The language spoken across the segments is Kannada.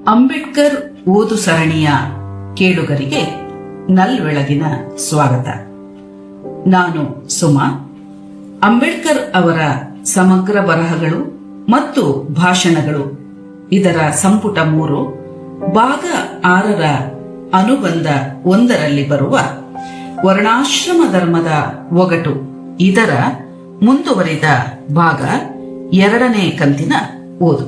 ಅಂಬೇಡ್ಕರ್ ಓದು ಸರಣಿಯ ಕೇಳುಗರಿಗೆ ನಲ್ವೆಳಗಿನ ಸ್ವಾಗತ ನಾನು ಸುಮಾ ಅಂಬೇಡ್ಕರ್ ಅವರ ಸಮಗ್ರ ಬರಹಗಳು ಮತ್ತು ಭಾಷಣಗಳು ಇದರ ಸಂಪುಟ ಮೂರು ಭಾಗ ಆರರ ಅನುಬಂಧ ಒಂದರಲ್ಲಿ ಬರುವ ವರ್ಣಾಶ್ರಮ ಧರ್ಮದ ಒಗಟು ಇದರ ಮುಂದುವರಿದ ಭಾಗ ಎರಡನೇ ಕಂತಿನ ಓದು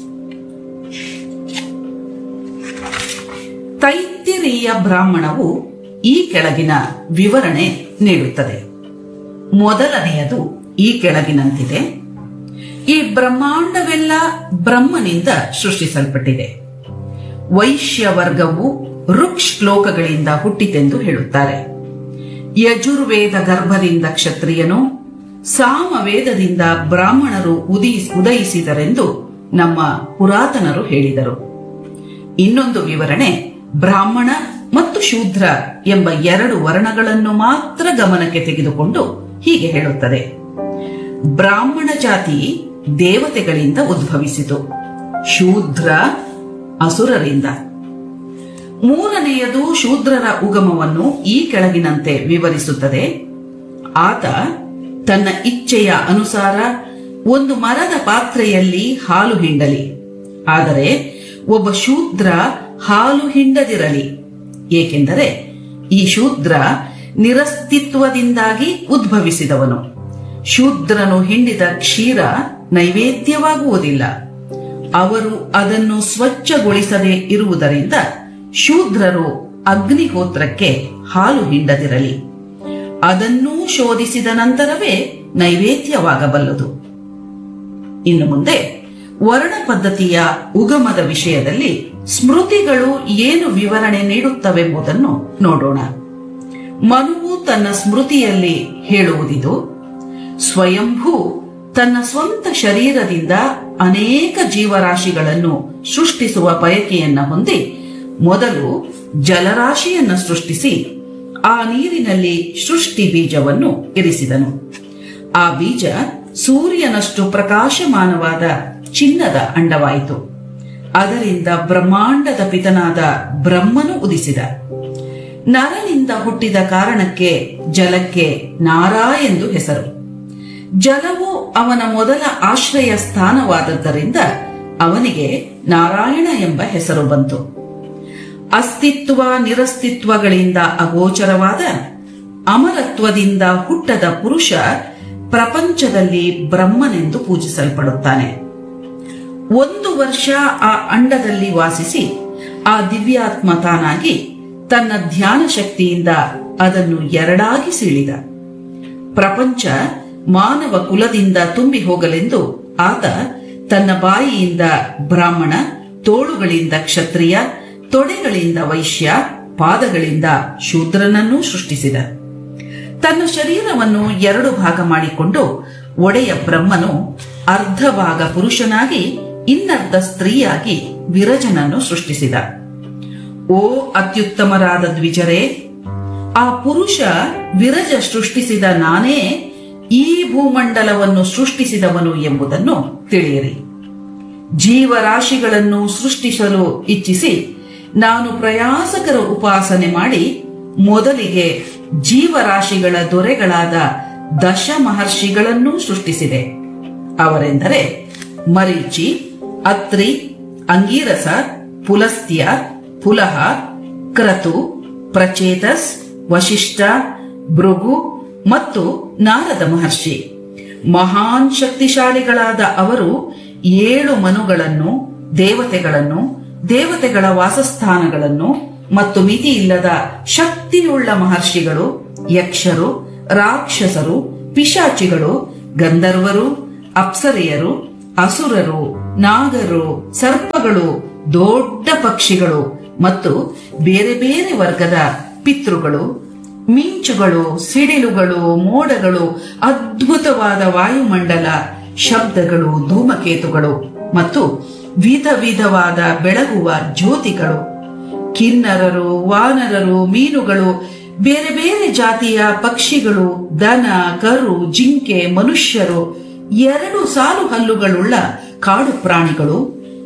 ತೈತ್ತಿರೀಯ ಬ್ರಾಹ್ಮಣವು ಈ ಕೆಳಗಿನ ವಿವರಣೆ ನೀಡುತ್ತದೆ ಮೊದಲನೆಯದು ಈ ಕೆಳಗಿನಂತಿದೆ ಈ ಬ್ರಹ್ಮಾಂಡವೆಲ್ಲ ಬ್ರಹ್ಮನಿಂದ ಸೃಷ್ಟಿಸಲ್ಪಟ್ಟಿದೆ ವೈಶ್ಯ ವರ್ಗವು ಋಕ್ ಶ್ಲೋಕಗಳಿಂದ ಹುಟ್ಟಿತೆಂದು ಹೇಳುತ್ತಾರೆ ಯಜುರ್ವೇದ ಗರ್ಭದಿಂದ ಕ್ಷತ್ರಿಯನು ಸಾಮವೇದದಿಂದ ಬ್ರಾಹ್ಮಣರು ಉದಯಿಸ್ ಉದಯಿಸಿದರೆಂದು ನಮ್ಮ ಪುರಾತನರು ಹೇಳಿದರು ಇನ್ನೊಂದು ವಿವರಣೆ ಬ್ರಾಹ್ಮಣ ಮತ್ತು ಶೂದ್ರ ಎಂಬ ಎರಡು ವರ್ಣಗಳನ್ನು ಮಾತ್ರ ಗಮನಕ್ಕೆ ತೆಗೆದುಕೊಂಡು ಹೀಗೆ ಹೇಳುತ್ತದೆ ಬ್ರಾಹ್ಮಣ ಜಾತಿ ದೇವತೆಗಳಿಂದ ಉದ್ಭವಿಸಿತು ಶೂದ್ರ ಅಸುರರಿಂದ ಮೂರನೆಯದು ಶೂದ್ರರ ಉಗಮವನ್ನು ಈ ಕೆಳಗಿನಂತೆ ವಿವರಿಸುತ್ತದೆ ಆತ ತನ್ನ ಇಚ್ಛೆಯ ಅನುಸಾರ ಒಂದು ಮರದ ಪಾತ್ರೆಯಲ್ಲಿ ಹಾಲು ಹಿಂಡಲಿ ಆದರೆ ಒಬ್ಬ ಶೂದ್ರ ಹಾಲು ಹಿಂಡದಿರಲಿ ಏಕೆಂದರೆ ಈ ಶೂದ್ರ ನಿರಸ್ತಿತ್ವದಿಂದಾಗಿ ಉದ್ಭವಿಸಿದವನು ಶೂದ್ರನು ಹಿಂಡಿದ ಕ್ಷೀರ ನೈವೇದ್ಯವಾಗುವುದಿಲ್ಲ ಅವರು ಅದನ್ನು ಸ್ವಚ್ಛಗೊಳಿಸದೆ ಇರುವುದರಿಂದ ಶೂದ್ರರು ಅಗ್ನಿಹೋತ್ರಕ್ಕೆ ಹಾಲು ಹಿಂಡದಿರಲಿ ಅದನ್ನೂ ಶೋಧಿಸಿದ ನಂತರವೇ ನೈವೇದ್ಯವಾಗಬಲ್ಲದು ಇನ್ನು ಮುಂದೆ ವರ್ಣ ಪದ್ಧತಿಯ ಉಗಮದ ವಿಷಯದಲ್ಲಿ ಸ್ಮೃತಿಗಳು ಏನು ವಿವರಣೆ ನೀಡುತ್ತವೆಂಬುದನ್ನು ನೋಡೋಣ ಮನುವು ತನ್ನ ಸ್ಮೃತಿಯಲ್ಲಿ ಹೇಳುವುದಿದು ಸ್ವಯಂಭೂ ತನ್ನ ಸ್ವಂತ ಶರೀರದಿಂದ ಅನೇಕ ಜೀವರಾಶಿಗಳನ್ನು ಸೃಷ್ಟಿಸುವ ಬಯಕೆಯನ್ನ ಹೊಂದಿ ಮೊದಲು ಜಲರಾಶಿಯನ್ನು ಸೃಷ್ಟಿಸಿ ಆ ನೀರಿನಲ್ಲಿ ಸೃಷ್ಟಿ ಬೀಜವನ್ನು ಇರಿಸಿದನು ಆ ಬೀಜ ಸೂರ್ಯನಷ್ಟು ಪ್ರಕಾಶಮಾನವಾದ ಚಿನ್ನದ ಅಂಡವಾಯಿತು ಅದರಿಂದ ಬ್ರಹ್ಮಾಂಡದ ಪಿತನಾದ ಬ್ರಹ್ಮನು ಉದಿಸಿದ ನರನಿಂದ ಹುಟ್ಟಿದ ಕಾರಣಕ್ಕೆ ಜಲಕ್ಕೆ ನಾರಾ ಎಂದು ಹೆಸರು ಜಲವು ಅವನ ಮೊದಲ ಆಶ್ರಯ ಸ್ಥಾನವಾದದ್ದರಿಂದ ಅವನಿಗೆ ನಾರಾಯಣ ಎಂಬ ಹೆಸರು ಬಂತು ಅಸ್ತಿತ್ವ ನಿರಸ್ತಿತ್ವಗಳಿಂದ ಅಗೋಚರವಾದ ಅಮರತ್ವದಿಂದ ಹುಟ್ಟದ ಪುರುಷ ಪ್ರಪಂಚದಲ್ಲಿ ಬ್ರಹ್ಮನೆಂದು ಪೂಜಿಸಲ್ಪಡುತ್ತಾನೆ ಒಂದು ವರ್ಷ ಆ ಅಂಡದಲ್ಲಿ ವಾಸಿಸಿ ಆ ದಿವ್ಯಾತ್ಮ ತಾನಾಗಿ ತನ್ನ ಧ್ಯಾನ ಶಕ್ತಿಯಿಂದ ಅದನ್ನು ಎರಡಾಗಿ ಸೀಳಿದ ಪ್ರಪಂಚ ಮಾನವ ಕುಲದಿಂದ ತುಂಬಿ ಹೋಗಲೆಂದು ಆತ ತನ್ನ ಬಾಯಿಯಿಂದ ಬ್ರಾಹ್ಮಣ ತೋಳುಗಳಿಂದ ಕ್ಷತ್ರಿಯ ತೊಡೆಗಳಿಂದ ವೈಶ್ಯ ಪಾದಗಳಿಂದ ಶೂದ್ರನನ್ನೂ ಸೃಷ್ಟಿಸಿದ ತನ್ನ ಶರೀರವನ್ನು ಎರಡು ಭಾಗ ಮಾಡಿಕೊಂಡು ಒಡೆಯ ಬ್ರಹ್ಮನು ಅರ್ಧ ಭಾಗ ಪುರುಷನಾಗಿ ಇನ್ನರ್ಧ ಸ್ತ್ರೀಯಾಗಿ ವಿರಜನನ್ನು ಸೃಷ್ಟಿಸಿದ ಓ ಅತ್ಯುತ್ತಮರಾದ ದ್ವಿಜರೇ ಆ ಪುರುಷ ವಿರಜ ಸೃಷ್ಟಿಸಿದ ನಾನೇ ಈ ಭೂಮಂಡಲವನ್ನು ಸೃಷ್ಟಿಸಿದವನು ಎಂಬುದನ್ನು ತಿಳಿಯಿರಿ ಜೀವರಾಶಿಗಳನ್ನು ಸೃಷ್ಟಿಸಲು ಇಚ್ಛಿಸಿ ನಾನು ಪ್ರಯಾಸಕರ ಉಪಾಸನೆ ಮಾಡಿ ಮೊದಲಿಗೆ ಜೀವರಾಶಿಗಳ ದೊರೆಗಳಾದ ದಶ ಮಹರ್ಷಿಗಳನ್ನೂ ಸೃಷ್ಟಿಸಿದೆ ಅವರೆಂದರೆ ಮರೀಚಿ ಅತ್ರಿ ಅಂಗೀರಸ ಪುಲಸ್ತ್ಯ ಪುಲಹ ಕ್ರತು ಪ್ರಚೇತಸ್ ವಶಿಷ್ಠ ಭೃಗು ಮತ್ತು ನಾರದ ಮಹರ್ಷಿ ಮಹಾನ್ ಶಕ್ತಿಶಾಲಿಗಳಾದ ಅವರು ಏಳು ಮನುಗಳನ್ನು ದೇವತೆಗಳನ್ನು ದೇವತೆಗಳ ವಾಸಸ್ಥಾನಗಳನ್ನು ಮತ್ತು ಮಿತಿಯಿಲ್ಲದ ಶಕ್ತಿಯುಳ್ಳ ಮಹರ್ಷಿಗಳು ಯಕ್ಷರು ರಾಕ್ಷಸರು ಪಿಶಾಚಿಗಳು ಗಂಧರ್ವರು ಅಪ್ಸರೆಯರು ಅಸುರರು ನಾಗರು ಸರ್ಪಗಳು ದೊಡ್ಡ ಪಕ್ಷಿಗಳು ಮತ್ತು ಬೇರೆ ಬೇರೆ ವರ್ಗದ ಪಿತೃಗಳು ಮಿಂಚುಗಳು ಸಿಡಿಲುಗಳು ಮೋಡಗಳು ಅದ್ಭುತವಾದ ವಾಯುಮಂಡಲ ಶಬ್ದಗಳು ಧೂಮಕೇತುಗಳು ಮತ್ತು ವಿಧ ವಿಧವಾದ ಬೆಳಗುವ ಜ್ಯೋತಿಗಳು ಕಿನ್ನರರು ವಾನರರು ಮೀನುಗಳು ಬೇರೆ ಬೇರೆ ಜಾತಿಯ ಪಕ್ಷಿಗಳು ದನ ಕರು ಜಿಂಕೆ ಮನುಷ್ಯರು ಎರಡು ಸಾಲು ಹಲ್ಲುಗಳುಳ್ಳ ಕಾಡು ಪ್ರಾಣಿಗಳು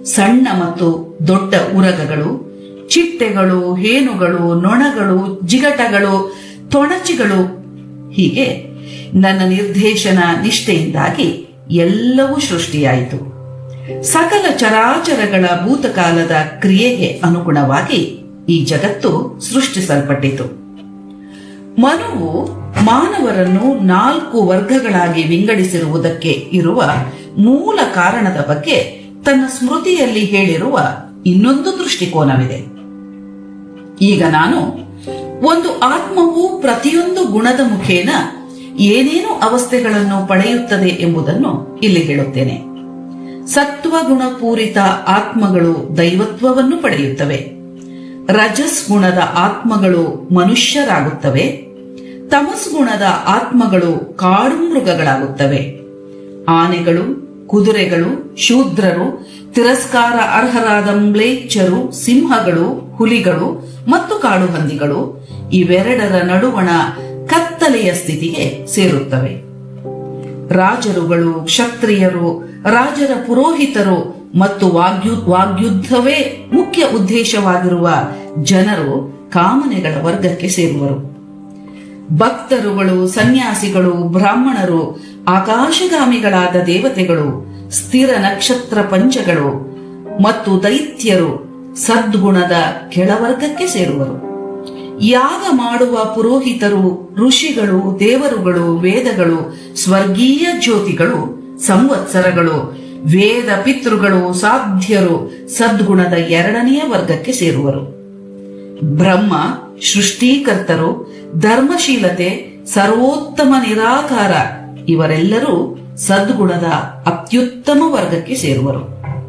ಸಣ್ಣ ಮತ್ತು ದೊಡ್ಡ ಉರಗಗಳು ಚಿಟ್ಟೆಗಳು ಹೇನುಗಳು ನೊಣಗಳು ಜಿಗಟಗಳು ತೊಣಚಿಗಳು ಹೀಗೆ ನನ್ನ ನಿರ್ದೇಶನ ನಿಷ್ಠೆಯಿಂದಾಗಿ ಎಲ್ಲವೂ ಸೃಷ್ಟಿಯಾಯಿತು ಸಕಲ ಚರಾಚರಗಳ ಭೂತಕಾಲದ ಕ್ರಿಯೆಗೆ ಅನುಗುಣವಾಗಿ ಈ ಜಗತ್ತು ಸೃಷ್ಟಿಸಲ್ಪಟ್ಟಿತು ಮನುವು ಮಾನವರನ್ನು ನಾಲ್ಕು ವರ್ಗಗಳಾಗಿ ವಿಂಗಡಿಸಿರುವುದಕ್ಕೆ ಇರುವ ಮೂಲ ಕಾರಣದ ಬಗ್ಗೆ ತನ್ನ ಸ್ಮೃತಿಯಲ್ಲಿ ಹೇಳಿರುವ ಇನ್ನೊಂದು ದೃಷ್ಟಿಕೋನವಿದೆ ಈಗ ನಾನು ಒಂದು ಆತ್ಮವು ಪ್ರತಿಯೊಂದು ಗುಣದ ಮುಖೇನ ಏನೇನು ಅವಸ್ಥೆಗಳನ್ನು ಪಡೆಯುತ್ತದೆ ಎಂಬುದನ್ನು ಇಲ್ಲಿ ಹೇಳುತ್ತೇನೆ ಸತ್ವಗುಣಪೂರಿತ ಆತ್ಮಗಳು ದೈವತ್ವವನ್ನು ಪಡೆಯುತ್ತವೆ ರಜಸ್ ಗುಣದ ಆತ್ಮಗಳು ಮನುಷ್ಯರಾಗುತ್ತವೆ ತಮಸ್ ಗುಣದ ಆತ್ಮಗಳು ಕಾಡು ಮೃಗಗಳಾಗುತ್ತವೆ ಆನೆಗಳು ಕುದುರೆಗಳು ಶೂದ್ರರು ತಿರಸ್ಕಾರ ಅರ್ಹರಾದ ಮ್ಲೇಚ್ಛರು ಸಿಂಹಗಳು ಹುಲಿಗಳು ಮತ್ತು ಕಾಡು ಹಂದಿಗಳು ಇವೆರಡರ ನಡುವಣ ಕತ್ತಲೆಯ ಸ್ಥಿತಿಗೆ ಸೇರುತ್ತವೆ ರಾಜರುಗಳು ಕ್ಷತ್ರಿಯರು ರಾಜರ ಪುರೋಹಿತರು ಮತ್ತು ವಾಗ್ಯು ವಾಗ್ಯುದ್ಧವೇ ಮುಖ್ಯ ಉದ್ದೇಶವಾಗಿರುವ ಜನರು ಕಾಮನೆಗಳ ವರ್ಗಕ್ಕೆ ಸೇರುವರು ಭಕ್ತರುಗಳು ಸನ್ಯಾಸಿಗಳು ಬ್ರಾಹ್ಮಣರು ಆಕಾಶಗಾಮಿಗಳಾದ ದೇವತೆಗಳು ಸ್ಥಿರ ನಕ್ಷತ್ರ ಪಂಚಗಳು ಮತ್ತು ದೈತ್ಯರು ಸದ್ಗುಣದ ಕೆಳವರ್ಗಕ್ಕೆ ಸೇರುವರು ಯಾಗ ಮಾಡುವ ಪುರೋಹಿತರು ಋಷಿಗಳು ದೇವರುಗಳು ವೇದಗಳು ಸ್ವರ್ಗೀಯ ಜ್ಯೋತಿಗಳು ಸಂವತ್ಸರಗಳು ವೇದ ಪಿತೃಗಳು ಸಾಧ್ಯರು ಸದ್ಗುಣದ ಎರಡನೆಯ ವರ್ಗಕ್ಕೆ ಸೇರುವರು ಬ್ರಹ್ಮ ಸೃಷ್ಟಿಕರ್ತರು ಧರ್ಮಶೀಲತೆ ಸರ್ವೋತ್ತಮ ನಿರಾಕಾರ ಇವರೆಲ್ಲರೂ ಸದ್ಗುಣದ ಅತ್ಯುತ್ತಮ ವರ್ಗಕ್ಕೆ ಸೇರುವರು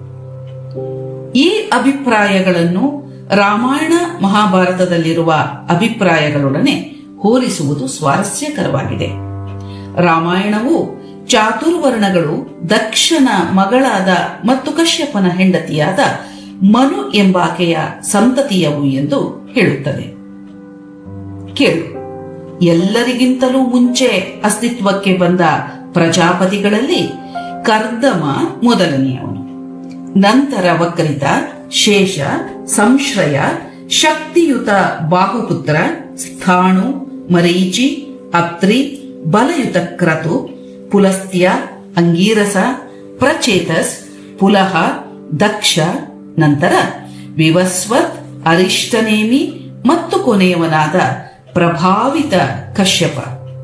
ಈ ಅಭಿಪ್ರಾಯಗಳನ್ನು ರಾಮಾಯಣ ಮಹಾಭಾರತದಲ್ಲಿರುವ ಅಭಿಪ್ರಾಯಗಳೊಡನೆ ಹೋಲಿಸುವುದು ಸ್ವಾರಸ್ಯಕರವಾಗಿದೆ ರಾಮಾಯಣವು ಚಾತುರ್ವರ್ಣಗಳು ದಕ್ಷನ ಮಗಳಾದ ಮತ್ತು ಕಶ್ಯಪನ ಹೆಂಡತಿಯಾದ ಮನು ಎಂಬಾಕೆಯ ಸಂತತಿಯವು ಎಂದು ಹೇಳುತ್ತದೆ ಕೇಳು ಎಲ್ಲರಿಗಿಂತಲೂ ಮುಂಚೆ ಅಸ್ತಿತ್ವಕ್ಕೆ ಬಂದ ಪ್ರಜಾಪತಿಗಳಲ್ಲಿ ಕರ್ದಮ ಮೊದಲನೆಯವನು ನಂತರ ವಕ್ರಿತ ಶೇಷ ಸಂಶ್ರಯ ಶಕ್ತಿಯುತ ಬಾಹುಪುತ್ರ ಸ್ಥಾಣು ಮರೀಚಿ ಅತ್ರಿ ಬಲಯುತ ಕ್ರತು ಪುಲಸ್ತ್ಯ ಅಂಗೀರಸ ಪ್ರಚೇತಸ್ ಪುಲಹ ದಕ್ಷ ನಂತರ ವಿವಸ್ವತ್ ಅರಿಷ್ಟನೇಮಿ ಮತ್ತು ಕೊನೆಯವನಾದ ಪ್ರಭಾವಿತ ಕಶ್ಯಪ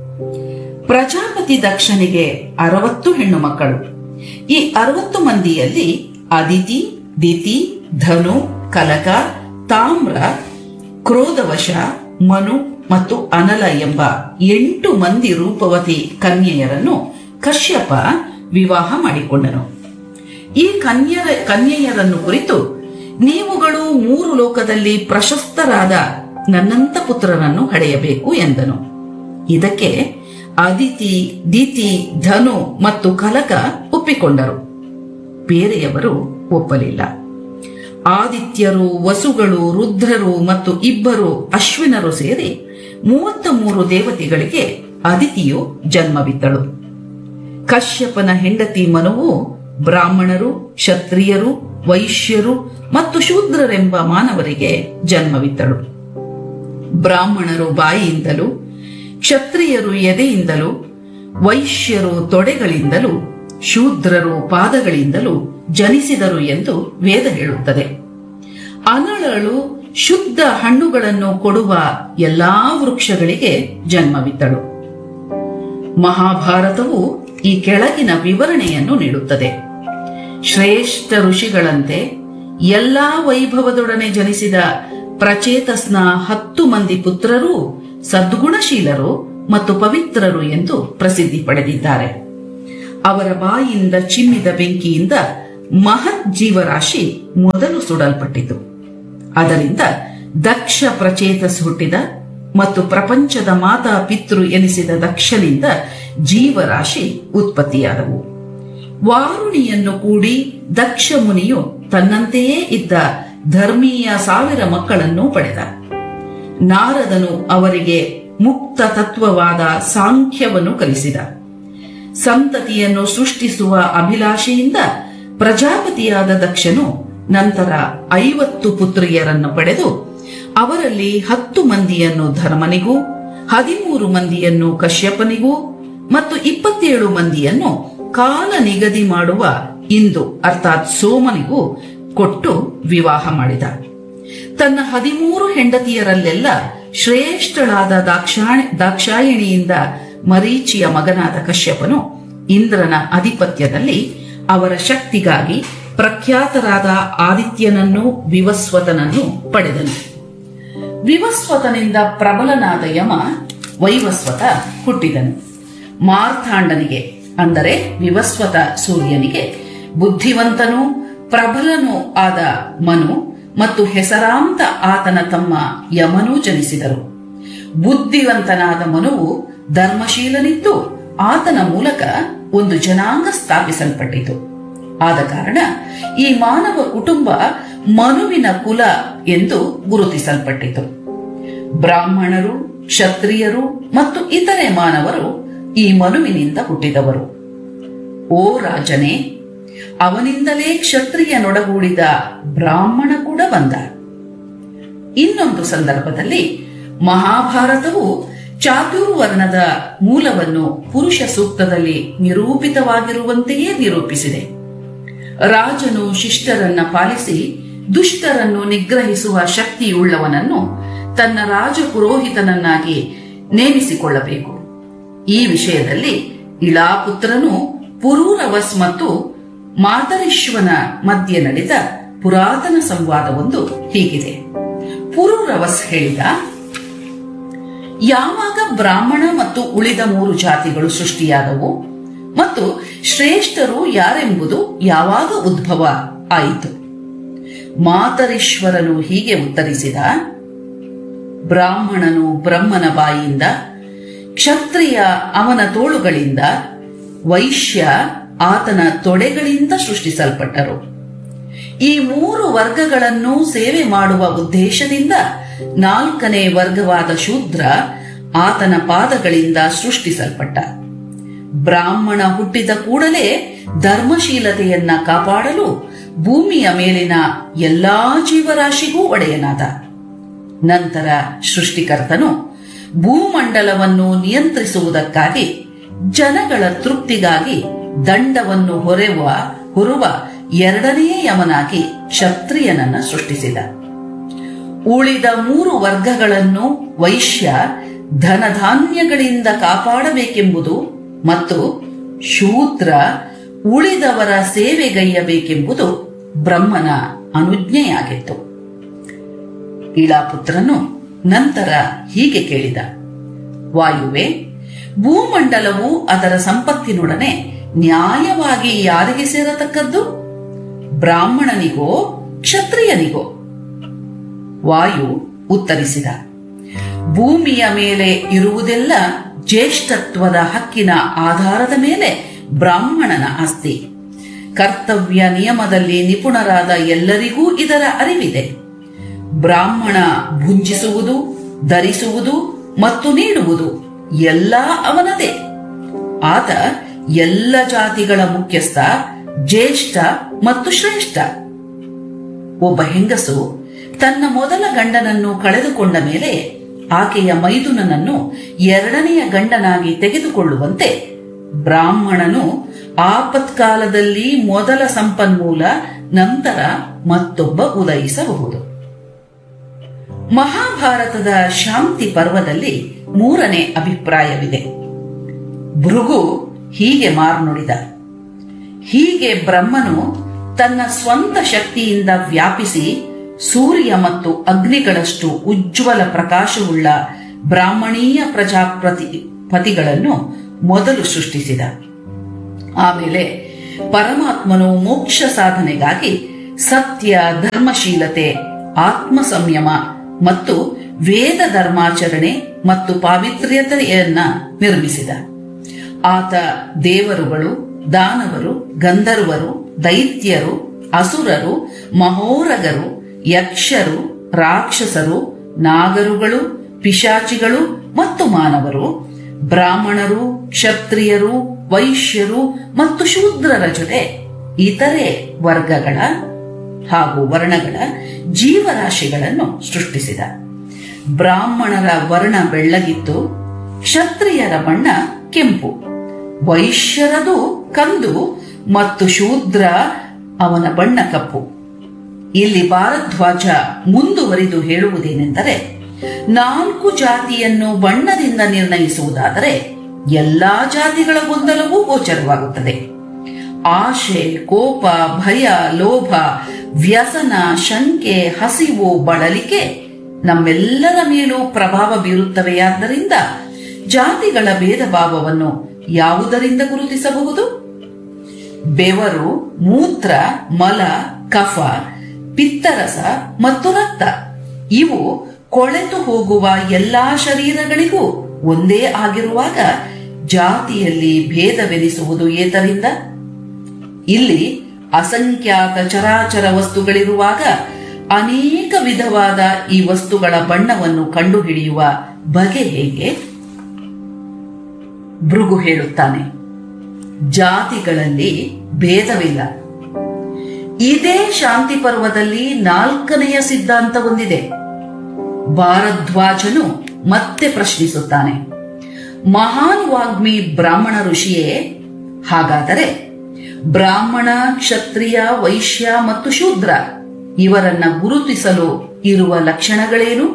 ಪ್ರಜಾಪತಿ ದಕ್ಷನಿಗೆ ಅರವತ್ತು ಹೆಣ್ಣು ಮಕ್ಕಳು ಈ ಅರವತ್ತು ಮಂದಿಯಲ್ಲಿ ಅದಿತಿ ದಿತಿ ಧನು ಕಲಕ ತಾಮ್ರ ಕ್ರೋಧವಶ ಮನು ಮತ್ತು ಅನಲ ಎಂಬ ಎಂಟು ಮಂದಿ ರೂಪವತಿ ಕನ್ಯೆಯರನ್ನು ಕಶ್ಯಪ ವಿವಾಹ ಮಾಡಿಕೊಂಡನು ಈ ಕನ್ಯರ ಕನ್ಯೆಯರನ್ನು ಕುರಿತು ನೀವುಗಳು ಮೂರು ಲೋಕದಲ್ಲಿ ಪ್ರಶಸ್ತರಾದ ನನ್ನಂತ ಪುತ್ರರನ್ನು ಹಡೆಯಬೇಕು ಎಂದನು ಇದಕ್ಕೆ ಅದಿತಿ ದಿತಿ ಧನು ಮತ್ತು ಕಲಕ ಒಪ್ಪಿಕೊಂಡರು ಬೇರೆಯವರು ಒಪ್ಪಲಿಲ್ಲ ಆದಿತ್ಯರು ವಸುಗಳು ರುದ್ರರು ಮತ್ತು ಇಬ್ಬರು ಅಶ್ವಿನರು ಸೇರಿ ಮೂವತ್ತ ಮೂರು ದೇವತೆಗಳಿಗೆ ಅದಿತಿಯು ಜನ್ಮವಿತ್ತಳು ಕಶ್ಯಪನ ಹೆಂಡತಿ ಮನುವು ಬ್ರಾಹ್ಮಣರು ಕ್ಷತ್ರಿಯರು ವೈಶ್ಯರು ಮತ್ತು ಶೂದ್ರರೆಂಬ ಮಾನವರಿಗೆ ಜನ್ಮವಿತ್ತಳು ಬ್ರಾಹ್ಮಣರು ಬಾಯಿಯಿಂದಲೂ ಕ್ಷತ್ರಿಯರು ಎದೆಯಿಂದಲೂ ವೈಶ್ಯರು ತೊಡೆಗಳಿಂದಲೂ ಶೂದ್ರರು ಪಾದಗಳಿಂದಲೂ ಜನಿಸಿದರು ಎಂದು ವೇದ ಹೇಳುತ್ತದೆ ಅನಳಳು ಶುದ್ಧ ಹಣ್ಣುಗಳನ್ನು ಕೊಡುವ ಎಲ್ಲಾ ವೃಕ್ಷಗಳಿಗೆ ಜನ್ಮವಿತ್ತಳು ಮಹಾಭಾರತವು ಈ ಕೆಳಗಿನ ವಿವರಣೆಯನ್ನು ನೀಡುತ್ತದೆ ಶ್ರೇಷ್ಠ ಋಷಿಗಳಂತೆ ಎಲ್ಲಾ ವೈಭವದೊಡನೆ ಜನಿಸಿದ ಪ್ರಚೇತಸ್ನ ಹತ್ತು ಮಂದಿ ಪುತ್ರರು ಸದ್ಗುಣಶೀಲರು ಮತ್ತು ಪವಿತ್ರರು ಎಂದು ಪ್ರಸಿದ್ಧಿ ಪಡೆದಿದ್ದಾರೆ ಅವರ ಬಾಯಿಯಿಂದ ಚಿಮ್ಮಿದ ಬೆಂಕಿಯಿಂದ ಮಹತ್ ಜೀವರಾಶಿ ಮೊದಲು ಸುಡಲ್ಪಟ್ಟಿತು ಅದರಿಂದ ದಕ್ಷ ಪ್ರಚೇತಸ್ ಹುಟ್ಟಿದ ಮತ್ತು ಪ್ರಪಂಚದ ಮಾತಾ ಪಿತೃ ಎನಿಸಿದ ದಕ್ಷನಿಂದ ಜೀವರಾಶಿ ಉತ್ಪತ್ತಿಯಾದವು ವಾರುಣಿಯನ್ನು ಕೂಡಿ ದಕ್ಷ ಮುನಿಯು ತನ್ನಂತೆಯೇ ಇದ್ದ ಧರ್ಮೀಯ ಸಾವಿರ ಮಕ್ಕಳನ್ನು ಪಡೆದ ನಾರದನು ಅವರಿಗೆ ಮುಕ್ತ ತತ್ವವಾದ ಸಾಂಖ್ಯವನ್ನು ಕಲಿಸಿದ ಸಂತತಿಯನ್ನು ಸೃಷ್ಟಿಸುವ ಅಭಿಲಾಷೆಯಿಂದ ಪ್ರಜಾಪತಿಯಾದ ದಕ್ಷನು ನಂತರ ಐವತ್ತು ಪುತ್ರಿಯರನ್ನು ಪಡೆದು ಅವರಲ್ಲಿ ಹತ್ತು ಮಂದಿಯನ್ನು ಧರ್ಮನಿಗೂ ಹದಿಮೂರು ಮಂದಿಯನ್ನು ಕಶ್ಯಪನಿಗೂ ಮತ್ತು ಇಪ್ಪತ್ತೇಳು ಮಂದಿಯನ್ನು ಕಾಲ ನಿಗದಿ ಮಾಡುವ ಇಂದು ಅರ್ಥಾತ್ ಸೋಮನಿಗೂ ಕೊಟ್ಟು ವಿವಾಹ ಮಾಡಿದ ತನ್ನ ಹದಿಮೂರು ಹೆಂಡತಿಯರಲ್ಲೆಲ್ಲ ಶ್ರೇಷ್ಠಳಾದ ದಾಕ್ಷಾಣಿ ದಾಕ್ಷಾಯಿಣಿಯಿಂದ ಮರೀಚಿಯ ಮಗನಾದ ಕಶ್ಯಪನು ಇಂದ್ರನ ಅಧಿಪತ್ಯದಲ್ಲಿ ಅವರ ಶಕ್ತಿಗಾಗಿ ಪ್ರಖ್ಯಾತರಾದ ಆದಿತ್ಯನನ್ನು ವಿವಸ್ವತನನ್ನು ಪಡೆದನು ವಿವಸ್ವತನಿಂದ ಪ್ರಬಲನಾದ ಯಮ ವೈವಸ್ವತ ಹುಟ್ಟಿದನು ಮಾರ್ಥಾಂಡನಿಗೆ ಅಂದರೆ ವಿವಸ್ವತ ಸೂರ್ಯನಿಗೆ ಬುದ್ಧಿವಂತನೂ ಪ್ರಬಲನೂ ಆದ ಮನು ಮತ್ತು ಹೆಸರಾಂತ ಆತನ ತಮ್ಮ ಯಮನೂ ಜನಿಸಿದರು ಬುದ್ಧಿವಂತನಾದ ಮನುವು ಧರ್ಮಶೀಲನಿದ್ದು ಆತನ ಮೂಲಕ ಒಂದು ಜನಾಂಗ ಸ್ಥಾಪಿಸಲ್ಪಟ್ಟಿತು ಆದ ಕಾರಣ ಈ ಮಾನವ ಕುಟುಂಬ ಮನುವಿನ ಕುಲ ಎಂದು ಗುರುತಿಸಲ್ಪಟ್ಟಿತು ಬ್ರಾಹ್ಮಣರು ಕ್ಷತ್ರಿಯರು ಮತ್ತು ಇತರೆ ಮಾನವರು ಈ ಮನುವಿನಿಂದ ಹುಟ್ಟಿದವರು ಓ ರಾಜನೇ ಅವನಿಂದಲೇ ಕ್ಷತ್ರಿಯನೊಡಗೂಡಿದ ಬ್ರಾಹ್ಮಣ ಕೂಡ ಬಂದ ಇನ್ನೊಂದು ಸಂದರ್ಭದಲ್ಲಿ ಮಹಾಭಾರತವು ಚಾತುರ್ವರ್ಣದ ಮೂಲವನ್ನು ಪುರುಷ ಸೂಕ್ತದಲ್ಲಿ ನಿರೂಪಿತವಾಗಿರುವಂತೆಯೇ ನಿರೂಪಿಸಿದೆ ರಾಜನು ಶಿಷ್ಟರನ್ನ ಪಾಲಿಸಿ ದುಷ್ಟರನ್ನು ನಿಗ್ರಹಿಸುವ ಶಕ್ತಿಯುಳ್ಳವನನ್ನು ತನ್ನ ರಾಜ ಪುರೋಹಿತನನ್ನಾಗಿ ನೇಮಿಸಿಕೊಳ್ಳಬೇಕು ಈ ವಿಷಯದಲ್ಲಿ ಇಳಾಪುತ್ರನು ಪುರೂರವಸ್ ಮತ್ತು ಮಾತರಿಶ್ವನ ಮಧ್ಯೆ ನಡೆದ ಪುರಾತನ ಸಂವಾದವೊಂದು ಹೀಗಿದೆ ಪುರೂರವಸ್ ಹೇಳಿದ ಯಾವಾಗ ಬ್ರಾಹ್ಮಣ ಮತ್ತು ಉಳಿದ ಮೂರು ಜಾತಿಗಳು ಸೃಷ್ಟಿಯಾದವು ಮತ್ತು ಶ್ರೇಷ್ಠರು ಯಾರೆಂಬುದು ಯಾವಾಗ ಉದ್ಭವ ಆಯಿತು ಮಾತರೀಶ್ವರನು ಹೀಗೆ ಉತ್ತರಿಸಿದ ಬ್ರಾಹ್ಮಣನು ಬ್ರಹ್ಮನ ಬಾಯಿಯಿಂದ ಕ್ಷತ್ರಿಯ ಅವನ ತೋಳುಗಳಿಂದ ವೈಶ್ಯ ಆತನ ತೊಡೆಗಳಿಂದ ಸೃಷ್ಟಿಸಲ್ಪಟ್ಟರು ಈ ಮೂರು ವರ್ಗಗಳನ್ನು ಸೇವೆ ಮಾಡುವ ಉದ್ದೇಶದಿಂದ ನಾಲ್ಕನೇ ವರ್ಗವಾದ ಶೂದ್ರ ಆತನ ಪಾದಗಳಿಂದ ಸೃಷ್ಟಿಸಲ್ಪಟ್ಟ ಬ್ರಾಹ್ಮಣ ಹುಟ್ಟಿದ ಕೂಡಲೇ ಧರ್ಮಶೀಲತೆಯನ್ನ ಕಾಪಾಡಲು ಭೂಮಿಯ ಮೇಲಿನ ಎಲ್ಲಾ ಜೀವರಾಶಿಗೂ ಒಡೆಯನಾದ ನಂತರ ಸೃಷ್ಟಿಕರ್ತನು ಭೂಮಂಡಲವನ್ನು ನಿಯಂತ್ರಿಸುವುದಕ್ಕಾಗಿ ಜನಗಳ ತೃಪ್ತಿಗಾಗಿ ದಂಡವನ್ನು ಹೊರೆವ ಹೊರುವ ಎರಡನೆಯ ಯಮನಾಗಿ ಕ್ಷತ್ರಿಯನನ್ನ ಸೃಷ್ಟಿಸಿದ ಉಳಿದ ಮೂರು ವರ್ಗಗಳನ್ನು ವೈಶ್ಯ ಧನಧಾನ್ಯಗಳಿಂದ ಕಾಪಾಡಬೇಕೆಂಬುದು ಮತ್ತು ಶೂದ್ರ ಉಳಿದವರ ಸೇವೆಗೈಯಬೇಕೆಂಬುದು ಬ್ರಹ್ಮನ ಅನುಜ್ಞೆಯಾಗಿತ್ತು ಇಳಾಪುತ್ರನು ನಂತರ ಹೀಗೆ ಕೇಳಿದ ವಾಯುವೆ ಭೂಮಂಡಲವು ಅದರ ಸಂಪತ್ತಿನೊಡನೆ ನ್ಯಾಯವಾಗಿ ಯಾರಿಗೆ ಸೇರತಕ್ಕದ್ದು ಬ್ರಾಹ್ಮಣನಿಗೋ ಕ್ಷತ್ರಿಯನಿಗೋ ವಾಯು ಉತ್ತರಿಸಿದ ಭೂಮಿಯ ಮೇಲೆ ಇರುವುದೆಲ್ಲ ಜ್ಯೇಷ್ಠತ್ವದ ಹಕ್ಕಿನ ಆಧಾರದ ಮೇಲೆ ಬ್ರಾಹ್ಮಣನ ಆಸ್ತಿ ಕರ್ತವ್ಯ ನಿಯಮದಲ್ಲಿ ನಿಪುಣರಾದ ಎಲ್ಲರಿಗೂ ಇದರ ಅರಿವಿದೆ ಬ್ರಾಹ್ಮಣ ಭುಂಜಿಸುವುದು ಧರಿಸುವುದು ಮತ್ತು ನೀಡುವುದು ಎಲ್ಲ ಅವನದೇ ಆತ ಎಲ್ಲ ಜಾತಿಗಳ ಮುಖ್ಯಸ್ಥ ಜ್ಯೇಷ್ಠ ಮತ್ತು ಶ್ರೇಷ್ಠ ಒಬ್ಬ ಹೆಂಗಸು ತನ್ನ ಮೊದಲ ಗಂಡನನ್ನು ಕಳೆದುಕೊಂಡ ಮೇಲೆ ಆಕೆಯ ಮೈದುನನನ್ನು ಎರಡನೆಯ ಗಂಡನಾಗಿ ತೆಗೆದುಕೊಳ್ಳುವಂತೆ ಬ್ರಾಹ್ಮಣನು ಆಪತ್ಕಾಲದಲ್ಲಿ ಮೊದಲ ಸಂಪನ್ಮೂಲ ನಂತರ ಮತ್ತೊಬ್ಬ ಉದಯಿಸಬಹುದು ಮಹಾಭಾರತದ ಶಾಂತಿ ಪರ್ವದಲ್ಲಿ ಮೂರನೇ ಅಭಿಪ್ರಾಯವಿದೆ ಭೃಗು ಹೀಗೆ ಮಾರ್ನುಡಿದ ಹೀಗೆ ಬ್ರಹ್ಮನು ತನ್ನ ಸ್ವಂತ ಶಕ್ತಿಯಿಂದ ವ್ಯಾಪಿಸಿ ಸೂರ್ಯ ಮತ್ತು ಅಗ್ನಿಗಳಷ್ಟು ಉಜ್ವಲ ಪ್ರಕಾಶವುಳ್ಳ ಬ್ರಾಹ್ಮಣೀಯ ಪ್ರಜಾಪ್ರತಿ ಪತಿಗಳನ್ನು ಮೊದಲು ಸೃಷ್ಟಿಸಿದ ಆಮೇಲೆ ಪರಮಾತ್ಮನು ಮೋಕ್ಷ ಸಾಧನೆಗಾಗಿ ಸತ್ಯ ಧರ್ಮಶೀಲತೆ ಆತ್ಮ ಸಂಯಮ ಮತ್ತು ವೇದ ಧರ್ಮಾಚರಣೆ ಮತ್ತು ಪಾವಿತ್ರ್ಯತೆಯನ್ನ ನಿರ್ಮಿಸಿದ ಆತ ದೇವರುಗಳು ದಾನವರು ಗಂಧರ್ವರು ದೈತ್ಯರು ಅಸುರರು ಮಹೋರಗರು ಯಕ್ಷರು ರಾಕ್ಷಸರು ನಾಗರುಗಳು ಪಿಶಾಚಿಗಳು ಮತ್ತು ಮಾನವರು ಬ್ರಾಹ್ಮಣರು ಕ್ಷತ್ರಿಯರು ವೈಶ್ಯರು ಮತ್ತು ಶೂದ್ರರ ಜೊತೆ ಇತರೆ ವರ್ಗಗಳ ಹಾಗೂ ವರ್ಣಗಳ ಜೀವರಾಶಿಗಳನ್ನು ಸೃಷ್ಟಿಸಿದ ಬ್ರಾಹ್ಮಣರ ವರ್ಣ ಬೆಳ್ಳಗಿತ್ತು ಕ್ಷತ್ರಿಯರ ಬಣ್ಣ ಕೆಂಪು ವೈಶ್ಯರದು ಕಂದು ಮತ್ತು ಶೂದ್ರ ಅವನ ಬಣ್ಣ ಕಪ್ಪು ಇಲ್ಲಿ ಭಾರದ್ವಾಜ ಮುಂದುವರಿದು ಹೇಳುವುದೇನೆಂದರೆ ನಾಲ್ಕು ಜಾತಿಯನ್ನು ಬಣ್ಣದಿಂದ ನಿರ್ಣಯಿಸುವುದಾದರೆ ಎಲ್ಲಾ ಜಾತಿಗಳ ಗೊಂದಲವೂ ಗೋಚರವಾಗುತ್ತದೆ ಆಶೆ ಕೋಪ ಭಯ ಲೋಭ ವ್ಯಸನ ಶಂಕೆ ಹಸಿವು ಬಳಲಿಕೆ ನಮ್ಮೆಲ್ಲರ ಮೇಲೂ ಪ್ರಭಾವ ಬೀರುತ್ತವೆಯಾದ್ದರಿಂದ ಜಾತಿಗಳ ಭೇದ ಭಾವವನ್ನು ಯಾವುದರಿಂದ ಗುರುತಿಸಬಹುದು ಬೆವರು ಮೂತ್ರ ಮಲ ಕಫ ಪಿತ್ತರಸ ಮತ್ತು ರಕ್ತ ಇವು ಕೊಳೆತು ಹೋಗುವ ಎಲ್ಲಾ ಶರೀರಗಳಿಗೂ ಒಂದೇ ಆಗಿರುವಾಗ ಜಾತಿಯಲ್ಲಿ ಭೇದವೆನಿಸುವುದು ಏತರಿಂದ ಇಲ್ಲಿ ಅಸಂಖ್ಯಾತ ಚರಾಚರ ವಸ್ತುಗಳಿರುವಾಗ ಅನೇಕ ವಿಧವಾದ ಈ ವಸ್ತುಗಳ ಬಣ್ಣವನ್ನು ಕಂಡುಹಿಡಿಯುವ ಬಗೆ ಹೇಗೆ ಭೃಗು ಹೇಳುತ್ತಾನೆ ಜಾತಿಗಳಲ್ಲಿ ಭೇದವಿಲ್ಲ ಇದೇ ಶಾಂತಿ ಪರ್ವದಲ್ಲಿ ನಾಲ್ಕನೆಯ ಸಿದ್ಧಾಂತ ಹೊಂದಿದೆ ಭಾರದ್ವಾಜನು ಮತ್ತೆ ಪ್ರಶ್ನಿಸುತ್ತಾನೆ ಮಹಾನ್ ವಾಗ್ಮಿ ಬ್ರಾಹ್ಮಣ ಋಷಿಯೇ ಹಾಗಾದರೆ ಬ್ರಾಹ್ಮಣ ಕ್ಷತ್ರಿಯ ವೈಶ್ಯ ಮತ್ತು ಶೂದ್ರ ಇವರನ್ನ ಗುರುತಿಸಲು ಇರುವ ಲಕ್ಷಣಗಳೇನು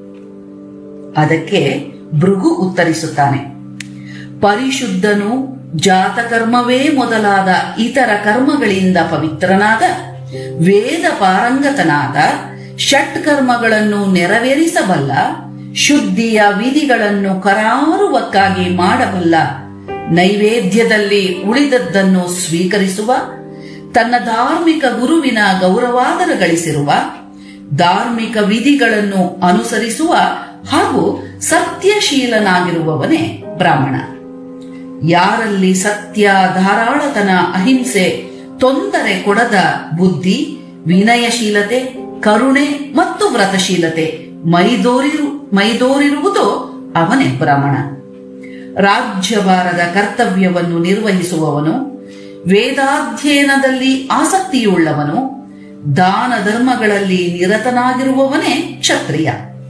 ಅದಕ್ಕೆ ಭೃಗು ಉತ್ತರಿಸುತ್ತಾನೆ ಪರಿಶುದ್ಧನು ಜಾತಕರ್ಮವೇ ಮೊದಲಾದ ಇತರ ಕರ್ಮಗಳಿಂದ ಪವಿತ್ರನಾದ ವೇದ ಪಾರಂಗತನಾದ ಷಟ್ ಕರ್ಮಗಳನ್ನು ನೆರವೇರಿಸಬಲ್ಲ ಶುದ್ಧಿಯ ವಿಧಿಗಳನ್ನು ಕರಾರುವಕ್ಕಾಗಿ ಮಾಡಬಲ್ಲ ನೈವೇದ್ಯದಲ್ಲಿ ಉಳಿದದ್ದನ್ನು ಸ್ವೀಕರಿಸುವ ತನ್ನ ಧಾರ್ಮಿಕ ಗುರುವಿನ ಗೌರವಾದರ ಗಳಿಸಿರುವ ಧಾರ್ಮಿಕ ವಿಧಿಗಳನ್ನು ಅನುಸರಿಸುವ ಹಾಗೂ ಸತ್ಯಶೀಲನಾಗಿರುವವನೇ ಬ್ರಾಹ್ಮಣ ಯಾರಲ್ಲಿ ಸತ್ಯ ಧಾರಾಳತನ ಅಹಿಂಸೆ ತೊಂದರೆ ಕೊಡದ ಬುದ್ಧಿ ವಿನಯಶೀಲತೆ ಕರುಣೆ ಮತ್ತು ವ್ರತಶೀಲತೆ ಮೈದೋರಿರು ಮೈದೋರಿರುವುದೋ ಅವನೇ ಬ್ರಾಹ್ಮಣ ರಾಜ್ಯಭಾರದ ಕರ್ತವ್ಯವನ್ನು ನಿರ್ವಹಿಸುವವನು ವೇದಾಧ್ಯಯನದಲ್ಲಿ ಆಸಕ್ತಿಯುಳ್ಳವನು ದಾನ ಧರ್ಮಗಳಲ್ಲಿ ನಿರತನಾಗಿರುವವನೇ ಕ್ಷತ್ರಿಯ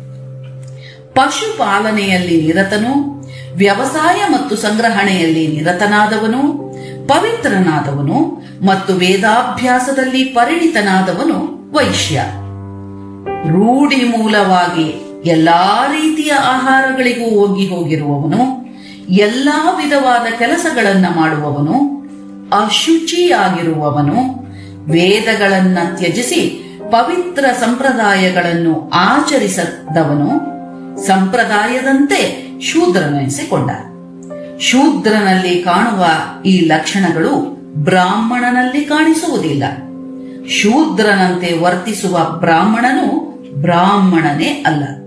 ಪಶುಪಾಲನೆಯಲ್ಲಿ ನಿರತನು ವ್ಯವಸಾಯ ಮತ್ತು ಸಂಗ್ರಹಣೆಯಲ್ಲಿ ನಿರತನಾದವನು ಪವಿತ್ರನಾದವನು ಮತ್ತು ವೇದಾಭ್ಯಾಸದಲ್ಲಿ ಪರಿಣಿತನಾದವನು ವೈಶ್ಯ ರೂಢಿ ಮೂಲವಾಗಿ ಎಲ್ಲಾ ರೀತಿಯ ಆಹಾರಗಳಿಗೂ ಹೋಗಿ ಹೋಗಿರುವವನು ಎಲ್ಲಾ ವಿಧವಾದ ಕೆಲಸಗಳನ್ನ ಮಾಡುವವನು ಅಶುಚಿಯಾಗಿರುವವನು ವೇದಗಳನ್ನ ತ್ಯಜಿಸಿ ಪವಿತ್ರ ಸಂಪ್ರದಾಯಗಳನ್ನು ಆಚರಿಸದವನು ಸಂಪ್ರದಾಯದಂತೆ ಶೂದ್ರನೆನಿಸಿಕೊಂಡ ಶೂದ್ರನಲ್ಲಿ ಕಾಣುವ ಈ ಲಕ್ಷಣಗಳು ಬ್ರಾಹ್ಮಣನಲ್ಲಿ ಕಾಣಿಸುವುದಿಲ್ಲ ಶೂದ್ರನಂತೆ ವರ್ತಿಸುವ ಬ್ರಾಹ್ಮಣನು ಬ್ರಾಹ್ಮಣನೇ ಅಲ್ಲ